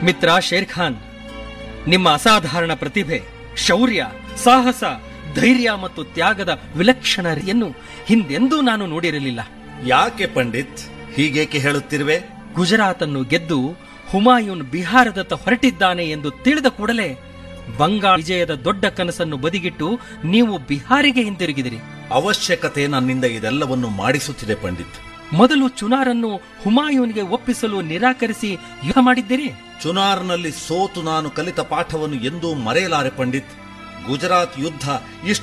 ಮಿತ್ರ share Khan ನಿಮ್ಮ ಅಸಾಧಾರಣ ಪ್ರತಿಭೆ ಶೌರ್ಯ ಸಾಹಸ ಧೈರ್ಯ ಮತ್ತು ತ್ಯಾಗದ ವಿಲಕ್ಷಣತೆಯನ್ನು ಹಿಂದೆಂದೂ ನಾನು ನೋಡಿರಲಿಲ್ಲ ಯಾಕೆ ಪಂಡಿತ್ ಹೀಗೇಕೆ ಹೇಳುತ್ತಿರುವೆ ಗುಜರಾತನ್ನು ಗೆದ್ದು ಹುಮಾಯೂನ್ ಬಿಹಾರದತ್ತ ಹೊರಟಿದ್ದಾನೆ ಎಂದು ತಿಳಿದ ಕೂಡಲೇ ಬಂಗಾಳ ವಿಜಯದ ದೊಡ್ಡ ಕನಸನ್ನು ಬದಿಗಿಟ್ಟು ನೀವು ಬಿಹಾರಿಗೆ ಹಿಂತಿರುಗಿದಿರಿ ಅವಶ್ಯಕತೆ ನನ್ನಿಂದ ಇದೆಲ್ಲವನ್ನು ಮಾಡಿಸುತ್ತಿದೆ ಪಂಡಿತ್ ಮೊದಲು ಚುನಾರನ್ನು ಹುಮಾಯೂನ್ಗೆ ಒಪ್ಪಿಸಲು ನಿರಾಕರಿಸಿ ಯುದ್ಧ ಮಾಡಿದ್ದೀರಿ ಚುನಾರ್ನಲ್ಲಿ ಸೋತು ನಾನು ಕಲಿತ ಪಾಠವನ್ನು ಎಂದೂ ಮರೆಯಲಾರೆ ಪಂಡಿತ್ ಗುಜರಾತ್ ಯುದ್ಧ